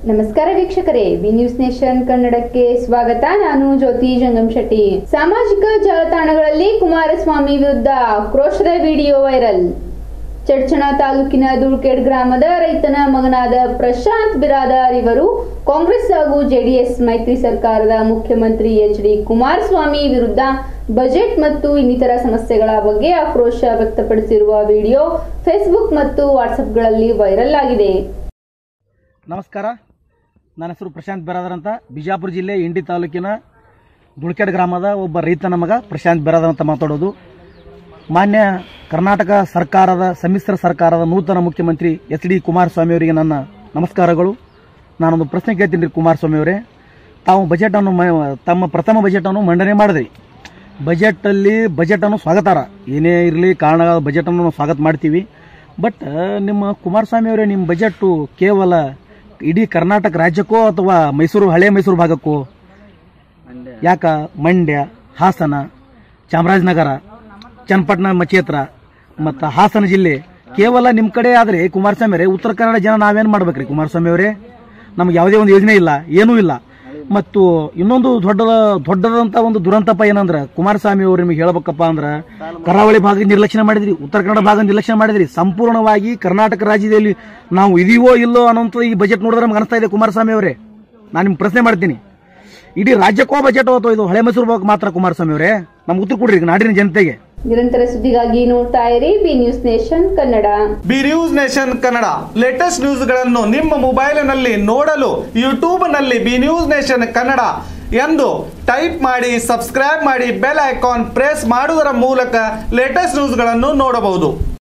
ನಮಸ್ಕಾರ ವೀಕ್ಷಕರೇ V news nation ಕನ್ನಡಕ್ಕೆ ಸ್ವಾಗತ ನಾನು ಜ್ಯೋತಿ ಜಂಗಮ್ ಶೆಟ್ಟಿ ಸಾಮಾಜಿಕ ಜಾಲತಾಣಗಳಲ್ಲಿ ಕುಮಾರಸ್ವಾಮಿ ವಿರುದ್ಧ ಆಕ್ರೋಶದ ವಿಡಿಯೋ ವೈರಲ್ ಚಡ್ಚಣ ತಾಲೂಕಿನ ದುಳ್ಕೇಡ್ ಗ್ರಾಮದ ರೈತನ ಮಗನಾದ ಪ್ರಶಾಂತ್ ಬಿರಾದಾರ್ ಇವರು ಕಾಂಗ್ರೆಸ್ ಹಾಗೂ ಜೆಡಿಎಸ್ ಮೈತ್ರಿ ಸರ್ಕಾರದ ಮುಖ್ಯಮಂತ್ರಿ ಎಚ್ ಡಿ ಕುಮಾರಸ್ವಾಮಿ ವಿರುದ್ಧ ಬಜೆಟ್ ಮತ್ತು ಇನ್ನಿತರ ಸಮಸ್ಯೆಗಳ ಬಗ್ಗೆ ಆಕ್ರೋಶ ವ್ಯಕ್ತಪಡಿಸಿರುವ ವಿಡಿಯೋ ಫೇಸ್ಬುಕ್ ಮತ್ತು ವಾಟ್ಸ್ಆಪ್ಗಳಲ್ಲಿ ವೈರಲ್ ಆಗಿದೆ ನಮಸ್ಕಾರ ನನ್ನ ಹೆಸರು ಪ್ರಶಾಂತ್ ಬೆರಾದರ್ ಅಂತ ಬಿಜಾಪುರ ಜಿಲ್ಲೆ ಇಂಡಿ ತಾಲೂಕಿನ ದುಳ್ಕೆಡ್ ಗ್ರಾಮದ ಒಬ್ಬ ರೈತನ ಮಗ ಪ್ರಶಾಂತ್ ಬೆರಾದರ್ ಅಂತ ಮಾತಾಡೋದು ಮಾನ್ಯ ಕರ್ನಾಟಕ ಸರ್ಕಾರದ ಸಮ್ಮಿಶ್ರ ಸರ್ಕಾರದ ನೂತನ ಮುಖ್ಯಮಂತ್ರಿ ಎಚ್ ಡಿ ಕುಮಾರಸ್ವಾಮಿ ಅವರಿಗೆ ನನ್ನ ನಮಸ್ಕಾರಗಳು ನಾನೊಂದು ಪ್ರಶ್ನೆ ಕೇಳ್ತೀನಿ ರೀ ಕುಮಾರಸ್ವಾಮಿ ಅವರೇ ತಾವು ಬಜೆಟನ್ನು ಮ- ತಮ್ಮ ಪ್ರಥಮ ಬಜೆಟನ್ನು ಮಂಡನೆ ಮಾಡಿದ್ರಿ ಬಜೆಟಲ್ಲಿ ಬಜೆಟನ್ನು ಸ್ವಾಗತಾರ ಏನೇ ಇರಲಿ ಕಾರಣ ಬಜೆಟನ್ನು ನಾವು ಸ್ವಾಗತ ಮಾಡ್ತೀವಿ ಬಟ್ ನಿಮ್ಮ ಕುಮಾರಸ್ವಾಮಿ ಅವರೇ ನಿಮ್ಮ ಬಜೆಟ್ಟು ಕೇವಲ ಇಡೀ ಕರ್ನಾಟಕ ರಾಜ್ಯಕ್ಕೋ ಅಥವಾ ಮೈಸೂರು ಹಳೆ ಮೈಸೂರು ಭಾಗಕ್ಕೋ ಯಾಕ ಮಂಡ್ಯ ಹಾಸನ ಚಾಮರಾಜನಗರ ಚನ್ನಪಟ್ಟಣ ಮಚೇತ್ರ ಮತ್ತು ಹಾಸನ ಜಿಲ್ಲೆ ಕೇವಲ ನಿಮ್ಮ ಕಡೆ ಆದರೆ ಕುಮಾರಸ್ವಾಮಿ ಅವರೇ ಉತ್ತರ ಕನ್ನಡ ಜನ ನಾವೇನು ಮಾಡ್ಬೇಕ್ರಿ ಕುಮಾರಸ್ವಾಮಿ ಅವರೇ ನಮ್ಗೆ ಯಾವುದೇ ಒಂದು ಯೋಜನೆ ಇಲ್ಲ ಏನೂ ಇಲ್ಲ ಮತ್ತು ಇನ್ನೊಂದು ದೊಡ್ಡದ ದೊಡ್ಡದಂತ ಒಂದು ದುರಂತಪ್ಪ ಏನಂದ್ರೆ ಕುಮಾರಸ್ವಾಮಿ ಅವರು ನಿಮಗೆ ಹೇಳ್ಬೇಕಪ್ಪ ಅಂದ್ರೆ ಕರಾವಳಿ ಭಾಗ ನಿರ್ಲಕ್ಷ್ಯ ಮಾಡಿದ್ರಿ ಉತ್ತರ ಕನ್ನಡ ಭಾಗ ನಿರ್ಲಕ್ಷ್ಯ ಮಾಡಿದ್ರಿ ಸಂಪೂರ್ಣವಾಗಿ ಕರ್ನಾಟಕ ರಾಜ್ಯದಲ್ಲಿ ನಾವು ಇದೀವೋ ಇಲ್ಲೋ ಅನ್ನೋಂಥ ಈ ಬಜೆಟ್ ನೋಡಿದ್ರೆ ನಮ್ಗೆ ಅನಿಸ್ತಾ ಇದೆ ಕುಮಾರಸ್ವಾಮಿ ಅವರೇ ನಾನು ನಿಮ್ಗೆ ಪ್ರಶ್ನೆ ಮಾಡ್ತೀನಿ ಇಡೀ ರಾಜ್ಯಕ್ಕೋ ಬಜೆಟ್ ಹೋಗ್ತೋ ಇದು ಹಳೆ ಮೈಸೂರು ಭಾಗಕ್ಕೆ ಮಾತ್ರ ಕುಮಾರಸ್ವಾಮಿ ಅವರೇ ನಮ್ಗೆ ಉತ್ತರ ಕೊಡ್ರಿ ಈಗ ನಾಡಿನ ಜನತೆಗೆ ನಿರಂತರ ಸುದ್ದಿಗಾಗಿ ನೋಡ್ತಾ ಇರಿ B News Nation Kannada B News Nation Kannada latest ನ್ಯೂಸ್ಗಳನ್ನು ನಿಮ್ಮ ಮೊಬೈಲಿನಲ್ಲಿ ನೋಡಲು ಯೂಟ್ಯೂಬ್ನಲ್ಲಿ ಬಿ ನ್ಯೂಸ್ ನೇಷನ್ ಕನ್ನಡ ಎಂದು ಟೈಪ್ ಮಾಡಿ ಸಬ್ಸ್ಕ್ರೈಬ್ ಮಾಡಿ ಬೆಲ್ ಐಕಾನ್ ಪ್ರೆಸ್ ಮಾಡುವುದರ ಮೂಲಕ ಲೇಟೆಸ್ಟ್ ನ್ಯೂಸ್ಗಳನ್ನು ನೋಡಬಹುದು